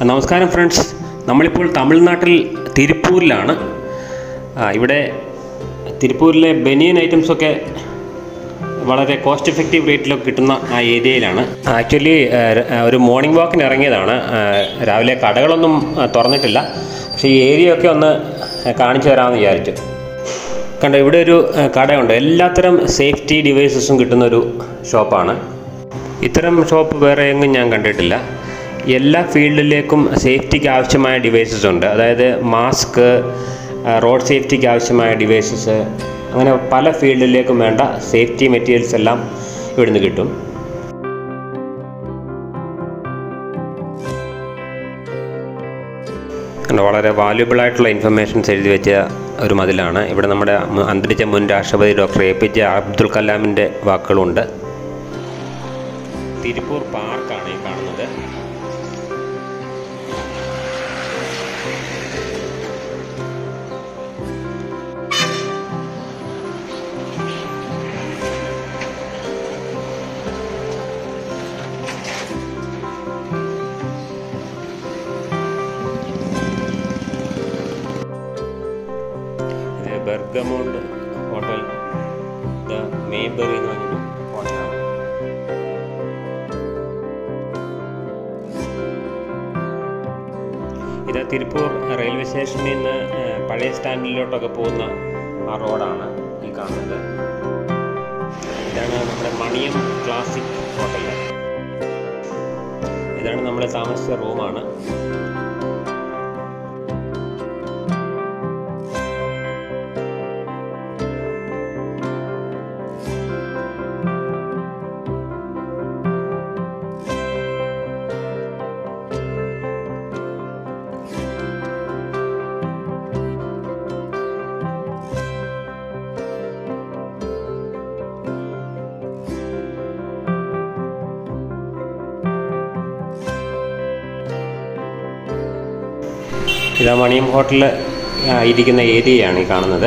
നമസ്കാരം ഫ്രണ്ട്സ് നമ്മളിപ്പോൾ തമിഴ്നാട്ടിൽ തിരുപ്പൂരിലാണ് ആ, ഇവിടെ തിരുപ്പൂരിലെ ബനിയൻ ഐറ്റംസൊക്കെ വളരെ കോസ്റ്റ് എഫക്റ്റീവ് റേറ്റിലൊക്കെ കിട്ടുന്ന ആ ഏരിയയിലാണ് ആക്ച്വലി ഒരു മോർണിംഗ് വാക്കിന് ഇറങ്ങിയതാണ് ആ, രാവിലെ കടകളൊന്നും ആ, തുറന്നിട്ടില്ല പക്ഷേ ഈ ഏരിയ ഒക്കെ ഒന്ന് കാണിച്ചു തരാമെന്ന് വിചാരിച്ചു കണ്ടോ ഇവിടെ ഒരു ആ, കടയുണ്ട് എല്ലാത്തരം സേഫ്റ്റി ഡിവൈസസും കിട്ടുന്ന ഒരു ഷോപ്പാണ് ഇത്തരം ഷോപ്പ് വേറെ എങ്ങും ഞാൻ കണ്ടിട്ടില്ല എല്ലാ ഫീൽഡിലേക്കും സേഫ്റ്റിക്ക് ആവശ്യമായ ഡിവൈസസ് ഉണ്ട് അതായത് മാസ്ക് റോഡ് സേഫ്റ്റിക്ക് ആവശ്യമായ ഡിവൈസസ് അങ്ങനെ പല ഫീൽഡിലേക്കും വേണ്ട സേഫ്റ്റി മെറ്റീരിയൽസ് എല്ലാം ഇവിടുന്ന് കിട്ടും കണ്ടോ, വളരെ വാല്യുബിൾ ആയിട്ടുള്ള ഇൻഫർമേഷൻസ് എഴുതി വെച്ച ഒരു മതിലാണ് ഇവിടെ നമ്മുടെ മു- അന്തരിച്ച മുൻ രാഷ്ട്രപതി doctor A P J Abdul കലാമിൻ്റെ വാക്കുകളുണ്ട് തിരുപ്പൂർ പാർക്കാണ് ഈ കാണുന്നത് ഇത് ബെർഗമോണ്ട് ഹോട്ടൽ ദ മേബറി എന്ന് പറഞ്ഞൊരു ഹോട്ടലാണ് ഇത് തിരുപ്പൂർ റെയിൽവേ സ്റ്റേഷനിൽ നിന്ന് ഏഹ്, പഴയ സ്റ്റാൻഡിലോട്ടൊക്കെ പോകുന്ന ആ റോഡാണ് ഈ കാണുന്നത് ഇതാണ് നമ്മുടെ മണിയം ക്ലാസിക് ഹോട്ടൽ ഇതാണ് നമ്മൾ താമസിച്ച റൂമാണ് ഇതാ മണിയം ഹോട്ടലിൽ ഇരിക്കുന്ന ഏരിയയാണ് ഈ കാണുന്നത്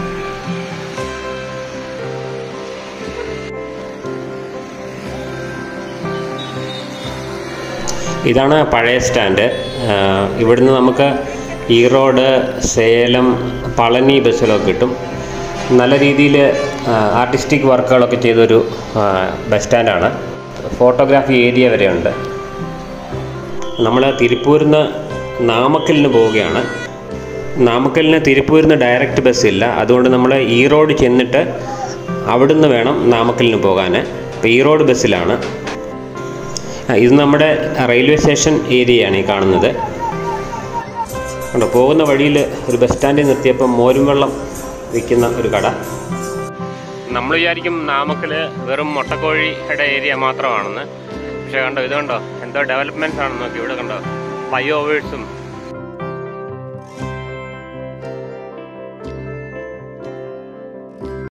ഇതാണ് പഴയ സ്റ്റാൻഡ് ആ, ഇവിടുന്ന് നമുക്ക് ഈറോഡ് സേലം പളനി ബസ്സിലൊക്കെ കിട്ടും നല്ല രീതിയിൽ ആർട്ടിസ്റ്റിക് വർക്കുകളൊക്കെ ചെയ്തൊരു ആ, ബസ് സ്റ്റാൻഡാണ് ഫോട്ടോഗ്രാഫി ഏരിയ വരെയുണ്ട് നമ്മൾ തിരുപ്പൂരിൽ നിന്ന് നാമക്കലിന് പോവുകയാണ് നാമക്കലിന് തിരുപ്പൂരിൽ നിന്ന് ഡയറക്റ്റ് ബസ്സില്ല അതുകൊണ്ട് നമ്മൾ ഈറോഡ് ചെന്നിട്ട് അവിടുന്ന് വേണം നാമക്കലിന് പോകാൻ അപ്പോൾ ഈറോഡ് ബസ്സിലാണ് ആ, ഇത് നമ്മുടെ റെയിൽവേ സ്റ്റേഷൻ ഏരിയയാണ് ഈ കാണുന്നത് കണ്ടോ പോകുന്ന വഴിയിൽ ഒരു ബസ് സ്റ്റാൻഡിൽ നിർത്തിയപ്പോൾ മോരും വെള്ളം വിൽക്കുന്ന ഒരു കട നമ്മൾ വിചാരിക്കും നാമക്കൽ വെറും മുട്ടക്കോഴിയുടെ ഏരിയ മാത്രമാണെന്ന് പക്ഷേ കണ്ടോ ഇത് കണ്ടോ എന്തോ ഡെവലപ്മെൻറ്റ്സ് ആണെന്ന് നോക്കി ഇവിടെ കണ്ടോ ഫ്ലൈ ഓവേഴ്സും